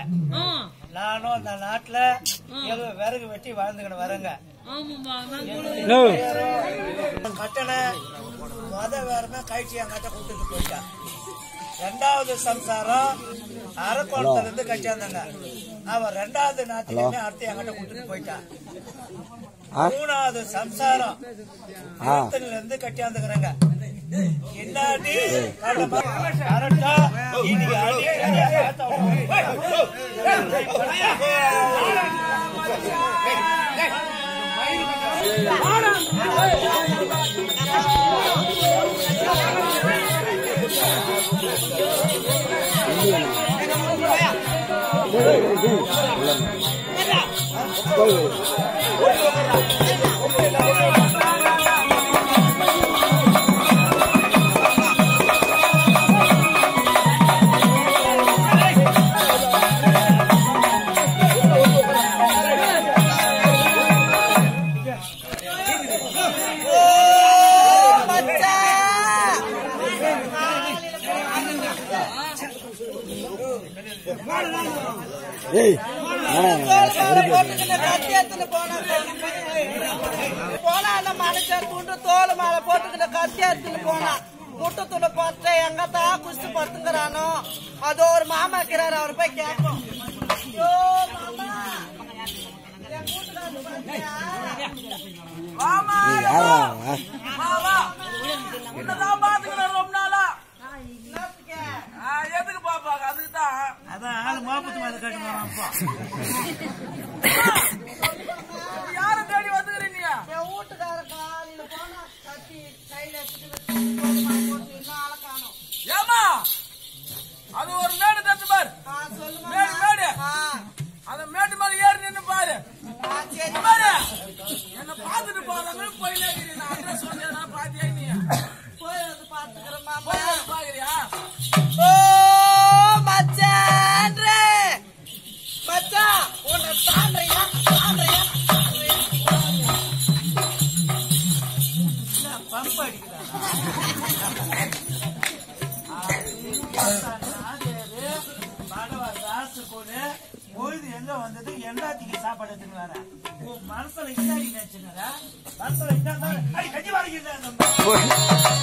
ஆ, நானும் அந்த நாட்டுல ஏதோ விறகு வெட்டி வாழ்ந்துக்கிட்டு வரேங்க ஆமாம்பா நான் கூட கட்டணை மொத வேறமே கழிச்சு என் கட்ட கூட்டிட்டு போயிட்டான் ரெண்டாவது சம்சாரம் அரக்கோணத்துல இருந்து கட்டியாந்தாங்க அவன் ரெண்டாவது நாட்டுக்குமே அடுத்து என்கிட்ட கூட்டிட்டு போயிட்டான் மூணாவது சம்சாரம் ஆத்துல இருந்து கட்டியாந்துக்கிறாங்க என்னாடி காலமா கரெக்டா இன்னைக்கு அடி அடி ஆத்தா போனா அந்த மனுஷன் துண்டு தோல் மேல போட்டுக்கிட்ட கத்தி எடுத்துன்னு போனா முட்டை துண்டு போட்டு எங்க தான் குஸ்தி படுத்துங்கிறானோ அது ஒரு மாமா இருக்கிறாரு அவர் போய் கேட்போம் ஐயோ, மாமா. என் வீட்டுக்காரரு பாத்தியா? மாமா, மாமா. உன்னைதான் பாத்துக்கிறேன் ரொம்ப நாளா. என்னத்துக்கு? ஆ, எதுக்கு பாப்பாங்க அதுக்குதான் அதான் ஆளு மாப்பத்து மேல கட்டுமா அப்பா யார தேடி வந்துக்கிறீங்க என் வீட்டுக்கார காலையில போனா கத்தி கையில எடுத்துட்டு இன்னும் ஆளை காணோம் ஏமா அது ஒரு மேடு தத்து பாரு ஆ, சொல்லுங்க மேடு மேடு ஆ, அந்த மேட்டு மேல ஏறி நின்னு பாரு ஆ, சரி இங்க பாரு என்ன பாத்துட்டு போறாங்க போயிலே நான் அட்ரஸ் சொன்னேன் நான் பாத்தியா நீ போய் வந்து பாத்துக்கிறேன் மாமா போய் வந்து பாக்குறியா ஓ மச்சான்றே மச்சான் உன்னை தாண்டையா தாண்டையா பம்பு அடிக்கிறாங்க படவர் ராசு போது பொழுது எங்க வந்தது எல்லாத்துக்கும் சாப்பாடு எடுத்துன்னு வர உன் மனசுல இன்னாடி நினைச்சுங்க மனசுல என்ன அடி கட்டி வாங்கிட்டு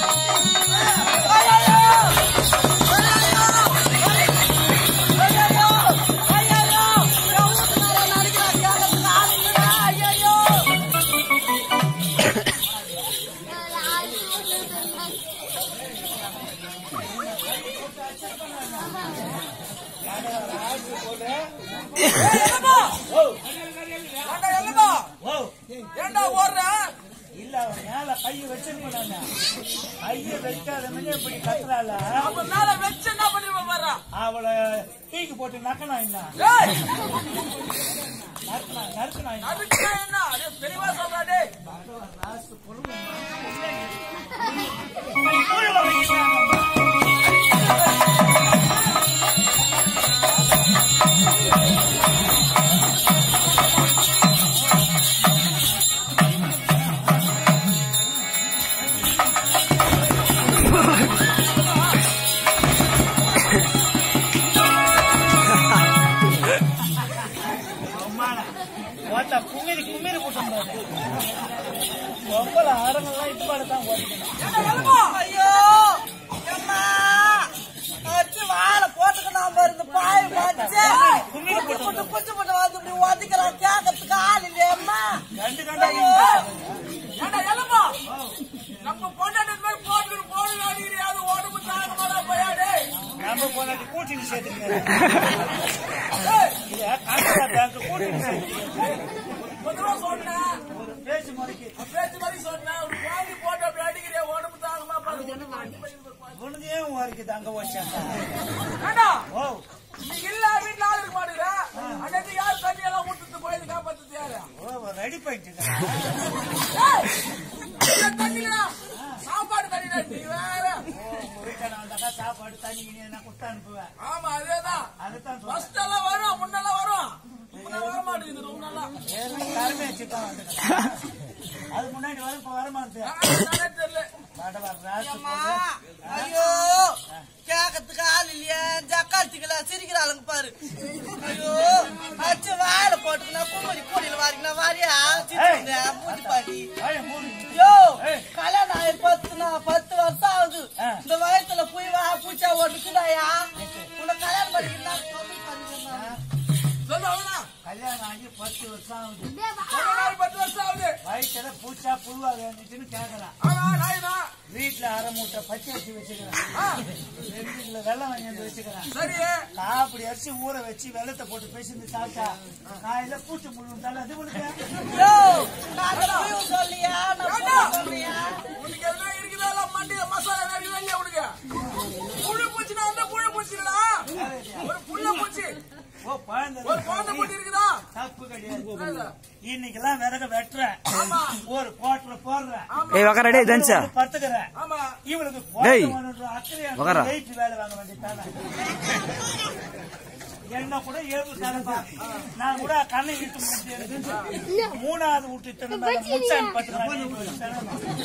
ஏண்டா எங்கப்பா ஓ ஏண்டா ஓடுற இல்ல அவன் மேல கையை வச்சிருப்பாங்க கையை வைக்காத மாதிரி இப்படி கத்துறாள அப்ப மேல வச்சு என்ன பண்ணிருப்ப பாரு அவளை தூக்கி போட்டு நக்கனா என்ன ஏய் நறுக்கனா நறுக்கனா என்ன அதுக்கு என்ன அடே பெரியவா சொல்றா டேய் அம்மாடா ஓட்டா குமிரி குமிரி போட்டு பொம்பள ஆரங்கள்லாம் இப்பாடு தான் ஓடிக்கணும் ஐயோ அம்மா அச்சு வாழை போட்டுக்கணும் பாருங்க பாய் வச்சு குச்சி போட்டு குச்சி போட்டு வந்து இப்படி ஒதுக்கிறான் கேட்கறதுக்கு ஆள் இல்லையம்மா ரெண்டு கண்டா ஏண்டா எல்லப்பா நம்ம பொண்டாட்டி மாதிரி போட்டு போடு அடிக்கிறியா அது உடம்பு தாங்க மாடா போயா டேய் நம்ம போனாட்டி கூட்டிட்டு சேர்த்துக்கிறேன் இத காசா பேங்க் கூட்டிட்டு சேர்த்துக்கிறேன் பொதுவா சொன்னேன் ஒரு பேச்சு முறைக்கு பேச்சு மாதிரி சொன்னேன் ஒரு வாங்கி போட்டு அப்படி அடிக்கிறியா உடம்பு தாங்கமா பாரு உனக்கு ஏன் வரைக்கும் அங்க வச்சாங்க ஏண்டா ஓ நீ இல்ல வீட்டுல ஆள் இருக்க மாட்டேங்கிற அன்னைக்கு யார் தண்ணி எல்லாம் ஊத்துட்டு போய் காப்பாத்துது யாரு ஓ ரெடி பண்ணிட்டு ஏய், இந்த தண்ணிங்களா சாப்பாடு தண்ணிடா நீ வேற வீட்டான வந்தாக்கா சாப்பாடு தண்ணி கிணி நான் கொடுத்து அனுப்புவேன் ஆமா அதேதான் அதுதான் சொல்றேன் ஃபர்ஸ்ட் எல்லாம் வரும் முன்னெல்லாம் வரும் இப்ப வர மாட்டேங்குது ரொம்ப நாளா ஏற்கனவே கருமே வச்சுட்டான் வந்துட்டேன். அது முன்னாடி வரும் இப்ப வர மாட்டேன் நானே தெரியல படவா ராசு அம்மா ஐயோ கேட்கறதுக்கு ஆள் இல்லையே ஜக்காத்துக்கல சிரிக்கிறாளுங்க பாரு வருஷம் ஆகுது ஆ. இந்த வயசுல போய் வா பூச்சா ஒட்டுக்குதாயா உன்னை கல்யாணம் பண்ணிக்கலாம் பண்ணிக்கலாம் சொல்லு அவனா கல்யாணம் ஆகி பத்து வருஷம் ஆகுது ஒரு நாள் பத்து வருஷம் ஆகுது வயிற்றுல பூச்சா புழுவா வேணுச்சுன்னு கேக்குறான் ஆனா நாயனா வீட்டுல அரை மூட்டை பச்சை அரிசி வச்சுக்கிறான் ஆ, ரெண்டு கிலோ வெள்ளம் வாங்கி வந்து வச்சுக்கிறான் சரி காப்படி அரிசி ஊற வச்சு வெள்ளத்தை போட்டு பேசிட்டு சாப்பிட்டா காலையில பூச்சி முழுந்தாலும் அது உனக்கு யோ நான் அந்த புயல் சொல்லியா நான் புயல் சொல்லியா உனக்கு என்ன இருக்குதா இல்ல மண்டியில மசாலா நிறைய இல்லையா உனக்கு புழு பூச்சினா அந்த புழு பூச்சிடா ஒரு புள்ள பூச்சி ஓ குழந்தை ஒரு குழந்தை பூச்சி இருக்குதா தப்பு கிடையாது என்னது? இன்னைக்கெல்லாம் விறகு வெட்டுறேன் ஆமா. ஒரு கோட்டல போடுறேன் ஆமா ஏய் வக்கரா டேய் தன்சா பத்துக்கிறேன் ஆமா இவனுக்கு டேய். அக்கறையா உக்காரா. ஜெயிச்சு வேலை வாங்க வேண்டியதானே என்ன கூட ஏழு தலைப்பா நான் கூட கண்ணை இட்டு முடிச்சு மூணாவது விட்டு திறந்தால முச்சான் பத்துக்கிறேன்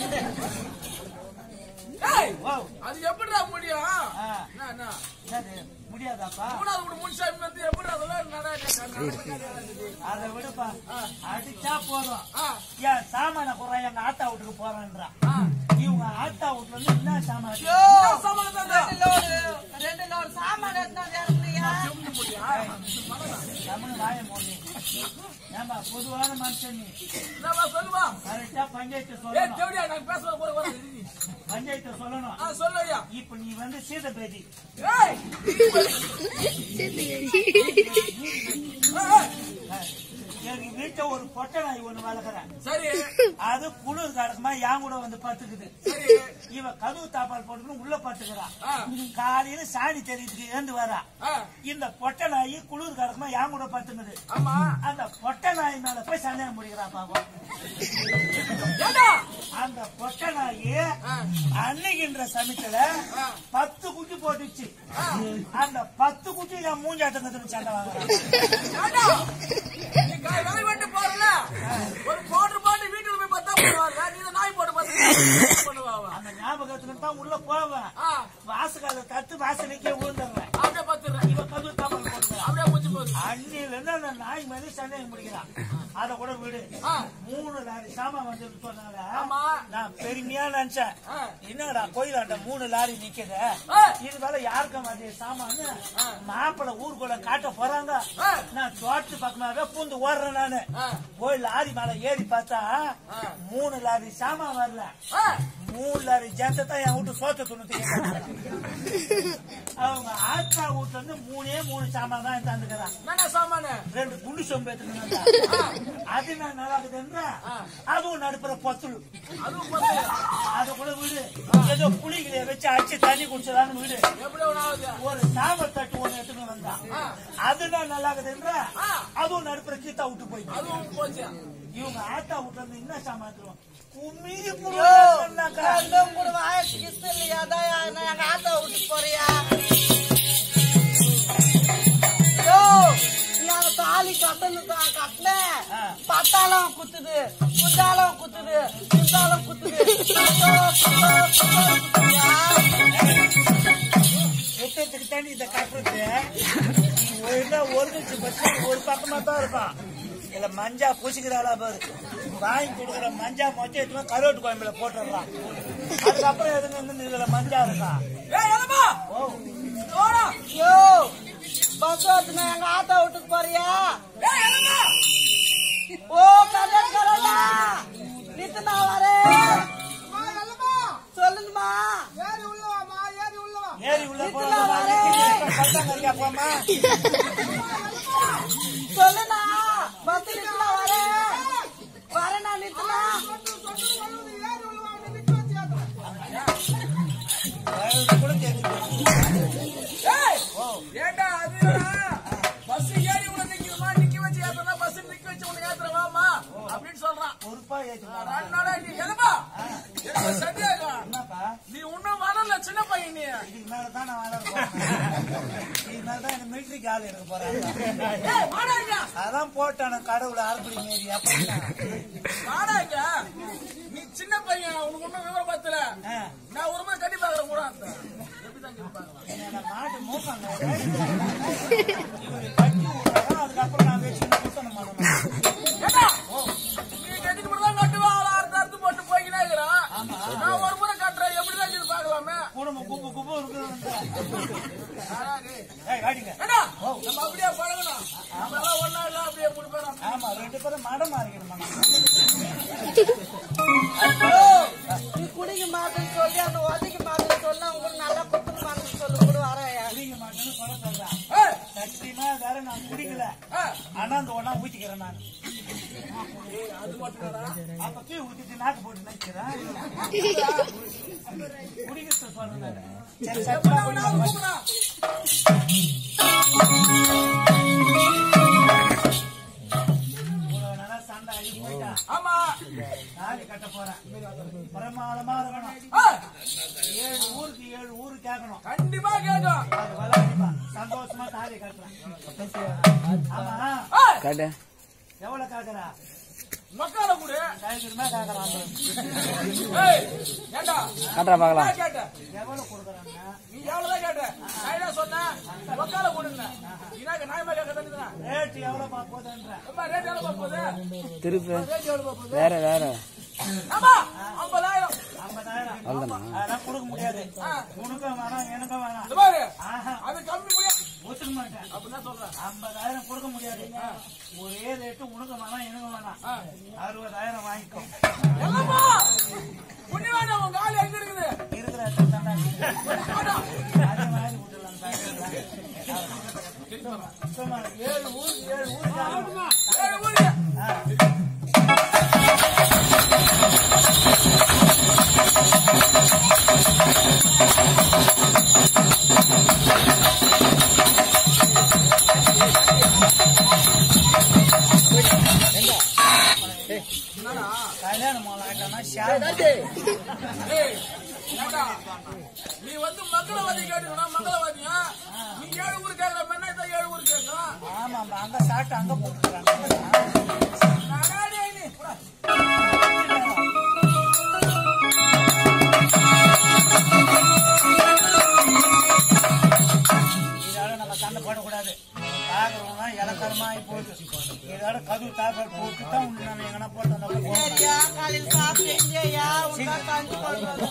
ஏய், ஓ அது எப்படிடா முடியும் ஆ. என்ன, என்ன? என்னது முடியாதாப்பா மூணாவது கூட முன்சாமி வந்து எப்படி அதெல்லாம் நடக்குது? அதை விடுப்பா அடிச்சா போதும் ஆ, ஏன் சாமான குறை எங்க ஆத்தா வீட்டுக்கு போறான்றான் ஆ. இவங்க ஆத்தா வீட்டுல இருந்து என்ன சாமான யோ என்ன சமாளம் தாண்டா? ரெண்டு லோடு ரெண்டு லோடு சாமான் எடுத்தாந்து இறங்குறியா எப்படி முடியும்? தமிழ் வாய மொழி ஏன்பா பொதுவான மனுஷன் நீ என்னப்பா சொல்லுமா கரெக்டா பஞ்சாயத்து ஏய் சொல்லணும் தேவடியா நான் பேசுற போற வர பஞ்சாயத்து சொல்லணும் ஆ சொல்லு ஐயா இப்ப நீ வந்து சீத பேதி ஏய் ஏய், ஏய், எங்க வீட்டுல ஒரு பொட்டை நாய் ஒண்ணு வளர்க்குறேன் சரி அது குளிர் காலமா என் கூட வந்து பத்துக்குது சரி இவ கதவு தாப்பால் போட்டுக்கணும் உள்ள பத்துக்கிறா ஆ. காலையில சாணி தெரியுதுக்கு ஏந்து வரா ஆ, இந்த பொட்டை நாய் குளிர் காலமா என் கூட பத்துக்குது ஆமா அந்த பொட்டை நாய் மேல போய் சந்தேகம் முடிக்கிறா பாப்போம் ஏண்டா அந்த பொட்டை நாய் ஆ, அன்னைக்குன்ற சமயத்துல ஆ. பத்து குட்டி போட்டுச்சு அந்த பத்து குட்டி நான் மூஞ்சாட்டத்துக்கு சண்டை வாங்குறேன் ஏண்டா நீ காய் வேலை வெட்டு போறல ஒரு போட்டு போட்டு வீட்டுல போய் பத்தா பண்ணுவாங்க நீ இந்த நாய் போட்டு பத்து பண்ணுவாங்க அந்த ஞாபகத்துக்கு தான் உள்ள போவேன் ஆ வாசகால தத்து வாசனைக்கே விழுந்துடுறேன் அப்படியே பத்துறேன் இவ கதவு தாமல் போட்டுக்கிறா அப்படியே முடிச்சு போகுது அன்னில இருந்து அந்த நாய் மேல சந்தேகம் பிடிக்கிறான் அத கூட விடு ஆ. மூணு லாரி சாமான் வந்து சொன்னாங்க ஆமா. நான் பெருமையா நினைச்சேன் ஆ. என்னடா கோயிலாண்ட மூணு லாரி நிக்குது ஆ. இது மேல யாருக்கும் அது சாமான் மாப்பிள்ள ஊருக்குள்ள காட்ட போறாங்க ஆ. நான் தோட்டத்து பக்கமாவே பூந்து ஓடுறேன் நானு ஆ. போய் லாரி மேல ஏறி பார்த்தா ஆ. மூணு லாரி சாமான் வரல ஆ, மூணு லாரி ஜனத்தை தான் என் வீட்டு சோத்த துணுத்து அவங்க ஆத்தா வீட்டுல இருந்து மூணே மூணு சாமான் தான் தந்துக்கிறான் என்ன சாமானு ரெண்டு குண்டு சொம்பு எடுத்துக்கணும் அது நான் நல்லா இருக்குதுன்ற அதுவும் நடுப்புற பொத்துள் அதுவும் பத்து அத கூட விடு ஏதோ புளிகளை வச்சு அடிச்சு தண்ணி குடிச்சதான்னு விடு எப்படி ஒண்ணு ஆகுது ஒரு சாம்பல் தட்டு ஒண்ணு எடுத்துன்னு வந்தான் அதுதான் நல்லா இருக்குதுன்ற அதுவும் நடுப்புற கீத்தா விட்டு போயிட்டு அதுவும் போச்சு இவங்க ஆத்தா வீட்டுல இருந்து என்ன சாமாத்துருவோம் கும்மி யோ புடுவாக்கா ரெண்டும் கூட வாயத்துக்கு இஷ்டம் இல்லையா அதான் நான் எங்க ஆத்தா விட்டுட்டு போறியா யோ நீ அந்த தாலி கட்டணும் தான் கட்டின ஆ. பத்தாளம் குத்துது குந்தாலம் குத்துது குந்தாலம் குத்துது குத்தோ, குத்தோ, குத்தோ குத்துதியா? முத்தத்துக்கு தாண்டி இந்த கட்டுறது நீ ஒழுங்கா ஒரு கட்சி பச்சு ஒரு பக்கமா தான் இருக்கும் இல்ல மஞ்சா பூசிக்கிறாளா பாரு வாங்கி கொடுக்குற மஞ்சா மொச்சை எடுத்து போய் கருவாட்டு குழம்புல போட்டுடலாம் அதுக்கப்புறம் எதுங்க இருந்து இதுல மஞ்சா இருக்கா ஏய் எலமா ஓ தோடா யோ பஸ் ஓட்டுனா எங்க ஆத்தா விட்டுட்டு போறியா ஏய் எலமா ஓ கடன் கரடா நித்துனா வரேன் சொல்லுங்கம்மா ஏறி உள்ள வாமா ஏறி உள்ள வா ஏறி உள்ள இதுல வரேன். போறாங்க போமா சொல்லுண்ணா பஸ் நித்துனா வரேன் வரேண்ணா நித்துனா கூட தெரிஞ்சு ஏய் ஏண்டா அது பஸ் ஏறி உள்ள நிக்கிறமா நிக்க வச்சு ஏத்தனா பஸ் நிக்க வச்சு உன்னை ஏத்துற வாமா அப்படின்னு சொல்றான் பொறுப்பா ஏத்து போறான். ரெண்டு நாளா நீ எலமா எனக்கு சரியாகா என்னப்பா நீ இன்னும் வரல சின்ன பையன் நீ இதுக்கு மேலதான் நான் வளர போறேன் இதுக்கு மேலதான் எனக்கு மிலிட்டரிக்கு ஆள் எடுக்க போறேன் ஏய் வாடாங்க அதான் போட்டான கடவுளை அறுப்படி மீறி அப்படின்னா வாடாங்க நீ சின்ன பையன் உனக்கு ஒன்றும் விவரம் பத்தல ஆ. நான் ஒரு முறை கட்டி பாக்குறேன் கூட அந்த எப்படிதான் கட்டி பாக்கலாம் என்னோட மாட்டு மூப்பாங்க இவரு கட்டி விடுறாங்க அதுக்கப்புறம் நான் வச்சு குத்தணும் பண்ணணும் ஏண்டா நீ கட்டிட்டு மட்டும் தான் கட்டுவா அவளை அறுத்து அறுத்து போட்டு போய்க்கினே இருக்கிறான் நான் ஒரு முறை கட்டுறேன் எப்படிதான் கட்டி பாக்குறேன் கூட குப்பு குப்பு இருக்குது ஆனா டேய், ஏய் காடிங்க ஏண்டா, நம்ம அப்படியே பழகணும் நம்ம எல்லாம் ஒண்ணா இல்ல அப்படியே மூணு பேரும் ஆமா ரெண்டு பேரும் மடம் மாறிக்கணுமா நீ குடிக்க மாட்டேன்னு சொல்லி அந்த உதைக்க மாட்டேன்னு சொல்லி அவங்க கூட நல்லா குத்துக்க மாட்டேன்னு சொல்லி கூட வரையா குடிக்க மாட்டேன்னு சொல்ல சொல்றேன் ஏய், சத்தியமா வேற நான் குடிக்கல ஏய், ஆனா அந்த ஒண்ணா ஊத்திக்கிறேன் நான் ஏய், அது மட்டும் இல்லடா. அப்ப கீழே ஊத்திட்டு நாக்கு போட்டு நிக்கிறேன் குடிக்கிறத சொல்றேன் நானு. சரி, சத்தியமா எப்படா குடிக்க உன்னை மாட்டேன். கூப்பிடுறா? இவ்வளவு நாளா சண்டை ஆகி போயிட்டா. ஆமா தாலி கட்ட போறேன் பிரமாதமா இருக்கணும் ஏய், ஏழு ஊருக்கு ஏழு ஊரு கேட்கணும் கண்டிப்பா கேட்கும் அது விளையாடிப்பா சந்தோஷமா தாலி கட்டுறேன் ஆமா ஏய், எவ்வளவு கேக்குறா மக்கால கொடு கைக்குமே கேக்குறான் ஏய், ஏண்டா காட்டுறா பார்க்கலாம் நான் கேட்டேன் எவ்வளவு கொடுக்குறாங்க நீ எவ்வளவுதான் கேட்ட நான் என்ன சொன்னேன் மக்கால கொடுங்க நீனாக்க நியாயமா கேட்க தந்துக்கிறேன் ரேட் எவ்வளவு போகுதுன்ற அம்மா ரேட் எவ்வளவு போகுது திருப்பு ரேட் எவ்வளவு போகுது வேற வேற ஆமா ஐம்பதாயிரம் ஐம்பதாயிரம் அவ்வளவுதானா? அதெல்லாம் கொடுக்க முடியாது உனக்கும் வேணாம் எனக்கும் வேணாம் இந்த பாரு ஆஹா அது கம்மி முடியாது ஒத்துக்க மாட்டேன் அப்படின்னா சொல்றேன் ஐம்பதாயிரம் கொடுக்க முடியாது ஒரே ரேட்டு உனக்கு வேணாம் எனக்கும் வேணாம் அறுபதாயிரம் வாங்கிக்கோ எல்லாமா புண்ணியவான உங்க ஆளு எங்க இருக்குது இருக்கிற இடத்துல தாண்டா இருக்கு. அதே மாதிரி விட்டுடலாம் பாக்கலாம். சும்மா ஏழு ஊர் ஏழு ஊர் கேட்கணும். ஏழு ஊரு ஆ. கல்யாணம் ஆயிட்டோம்னா ஷேர் ஏய், ஏண்டா, நீ வந்து மங்களவாதி கேட்டுக்கணும் மங்களவாதியா நீ ஏழு ஊரு கேட்கற மாதிரி இதான் ஏழு ஊரு கேட்கணும் ஆமா ஆமா அங்க சாப்பிட்டு அங்க போட்டுக்கிறாங்க நானே நீ போடா. இதோட நம்ம சண்டை போடக்கூடாது பாக்குறவங்க இலக்கரமா ஆகி போகுது இதோட கதவு தாக்கல் போட்டு தான் உண்டு நம்ம எங்கன்னா போட்டு அந்த பக்கம் போகணும். சரியா காலையில் சாப்பிட்டீங்கயா உங்க கஞ்சி குழம்பு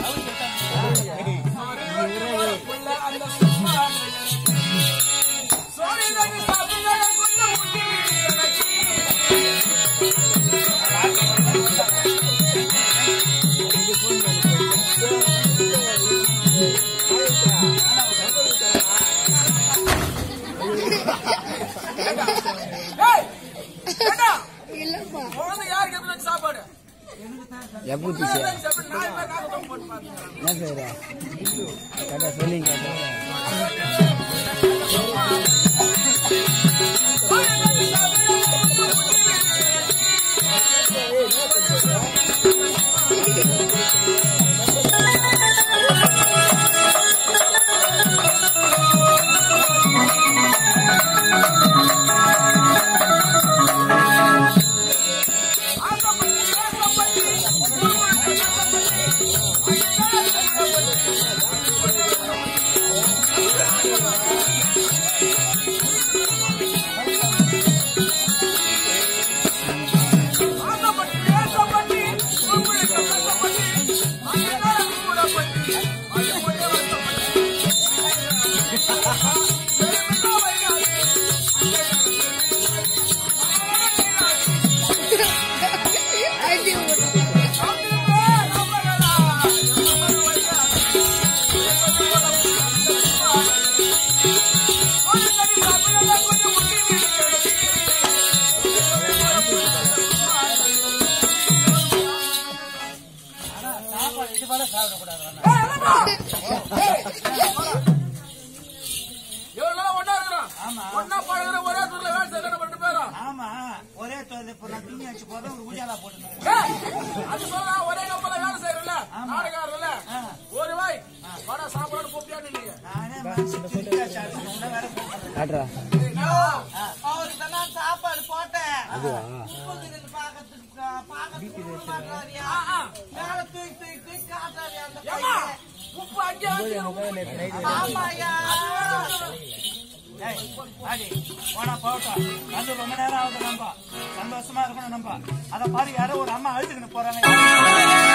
உள்ள அந்த சும்மாவே. சோழி தண்ணி சாப்பிட்டு கொண்டு முட்டி எனக்கு. ஏய், ஏண்டா, குழந்தை யாருக்கு எத்தனை வச்சு சாப்பாடு எப்படி தீச்சு சாப்பிட்டு நாலு பேர் காக்கத்தான் போட்டு பாத்துக்கிறாங்க. என்ன செய்யற கேட்டா சொல்லிங்க கேட்டா ஆசைப்பட்டு, ஏசப்பட்டு, உங்களை கஷ்டப்பட்டு, அங்கேதான் கூடப்பட்டு, அது ஒரே வருத்தப்பட்டு. பெருமிதா வைகாது. அப்படியே நம்மளா, நம்மள வைகாது. ஒரு தடி சாப்பிடல கொஞ்சம் முட்டி விடுகிறது. ஆனா சாப்பாடு இது போல சாப்பிடக்கூடாது ஆனா. எவ்வளவு நாளா ஒண்ணா இருக்கிறோம்? ஆமா. ஒண்ணா பழகுற ஒரே துறையில வேலை செய்யற ரெண்டு பேரும். ஆமா ஒரே தொழில் இப்ப நான் துணி அடிச்சு போதும் ஒரு ஊஜாலா போட்டு ஏய், அது சொல்லா, ஒரே கப்பல்ல வேலை செய்யறோம்ல, நாடகாரர்ல. ஒரு வாய், வாடா சாப்பிடலாம்னு கூப்பிட்டியான்னு இல்லையே. நானே மனசு திருப்தியா சாப்பிட்டு உன்னை வேற கூப்பிடுறேன். காட்டுறா அவருக்கு தான் சாப்பாடு போட்டேன் உப்பு இருக்குது பாக்கிறதுக்கு பாக்கிறதுக்கு விட மாட்டாரியா மேல தூக்கி தூக்கி தூக்கி காட்டாரியா அந்த ஏம்மா, பையன் உப்பு அங்கே வச்சு ஆமாயா ஏய், வாடி, போனா போகட்டும். வந்து ரொம்ப நேரம் ஆகுது நம்ப. சந்தோஷமா இருக்கணும் நம்ப. அத பாரு யாரோ ஒரு அம்மா அழுத்துக்கிட்டு போறாங்க